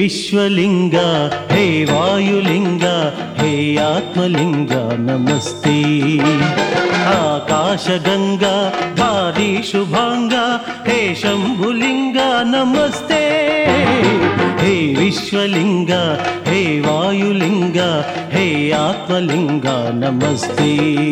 విశ్వలింగ హే వాయులింగ హే ఆత్మలింగ నమస్తే ఆకాశగంగ భారీ శుభాంగ హే శంభులింగ నమస్తే హే విశ్వలింగ హే వాయులింగ హే ఆత్మలింగ నమస్తే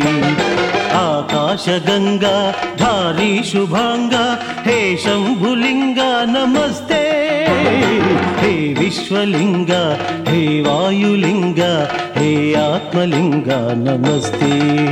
ఆకాశగంగ భారీ శుభాంగ హే శంభులింగ నమస్తే హే విశ్వలింగ హే వాయులింగ హే ఆత్మలింగ నమస్తే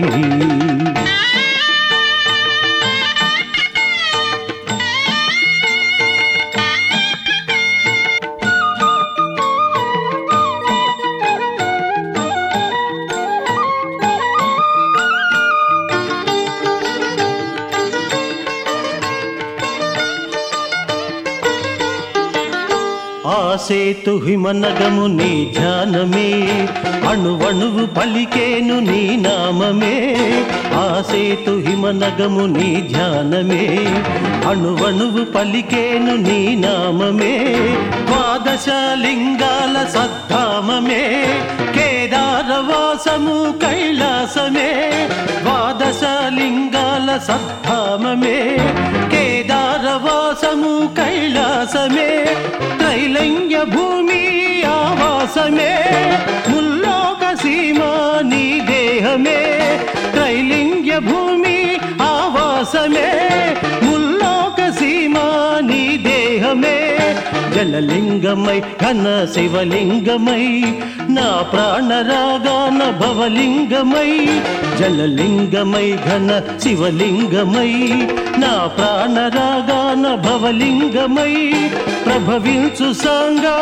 ఆసేతు హిమనగము నీ ధ్యానమే అణువణువు పలికేను నీ నామమే ఆసేతు హిమనగము నీ ధ్యానమే అణువణువు పలికేను నీ నామమే ద్వాదశ లింగాల సద్ధామమే కేదారవాసము కైలాసమే ద్వాదశ లింగాల సద్ధామమే కేదారవాసము కైలాసమే త్రైలంగ్య భూమి ఆవాసమే ముల్లోక సీమ నీ దేహమే త్రైలింగ్య భూమి ఆవాసమే ముల్లోక సీమ నీ దేహమే జలలింగమై ఘన శివలింగమై నా ప్రాణరాగాన భవలింగమై జలలింగమై ఘన శివలింగమై నా ప్రాణరాగాన భవలింగమై ప్రభవించు సంగా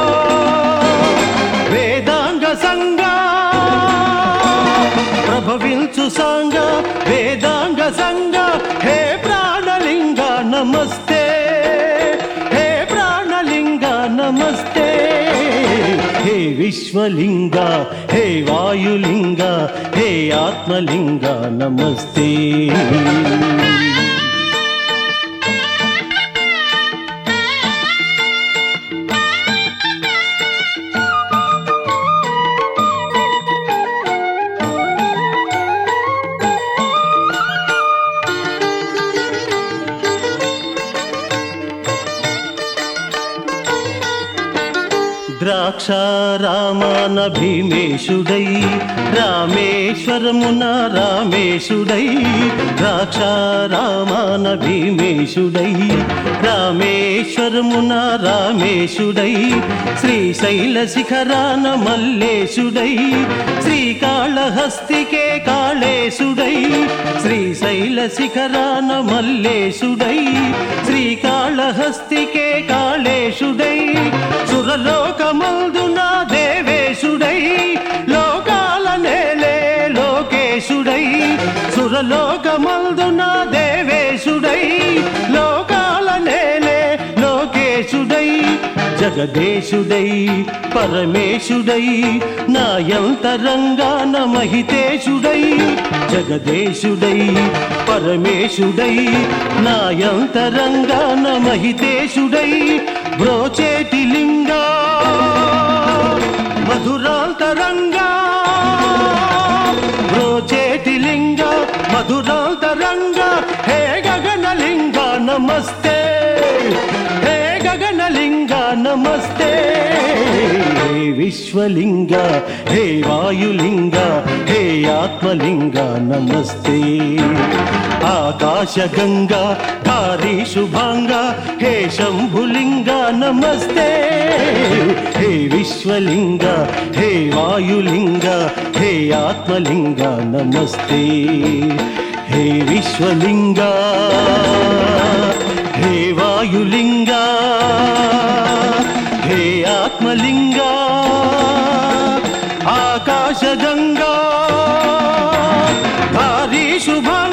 వేదాంగ సంగా ప్రభవించు సంగ వేదాంగ సంగ హే ప్రాణలింగ నమస్తే హే ప్రాణలింగ నమస్తే హే విశ్వలింగ హే వాయులింగ హే ఆత్మలింగ నమస్తే ద్రాక్షారామాన భీమేశుడై రామేశ్వరమున రామేశుడై ద్రాక్షారామాన భీమేశుడై రామేశ్వరమున రామేశుడై శ్రీశైల శిఖరాన మల్లేశుడై శ్రీకాళహస్తికే కాళేశుడై శ్రీశైల శిఖరాన మల్లేశుడై శ్రీకాళహస్తికే కాళేశుడై సురలోకమందున దేవేశుడై లోకాల నేలే లోకేశుడై సురలోకమందున దేవేశుడై లోకాల నేలే లోకేశుడై జగదేశుడై పరమేశుడై నాయంతరంగాన మహితేశుడై జగదేశుడై పరమేశుడై నాయంతరంగాన మహితేశుడై బ్రోచేటి లింగా మధురాంతరంగా బ్రోచేటి లింగ మధురాంతరంగ హే గగనలింగ నమస్తే హే గగనలింగ నమస్తే హే విశ్వలింగ హే వాయులింగ హే ఆత్మలింగ నమస్తే ఆకాశగంగా భారీ శుభాంగ హే శంభులింగ నమస్తే హే విశ్వలింగ హే వాయులింగ హే ఆత్మలింగ నమస్తే హే విశ్వలింగ హే వాయులింగ హే ఆత్మలింగ ఆకాశగంగా భారీ శుభంగా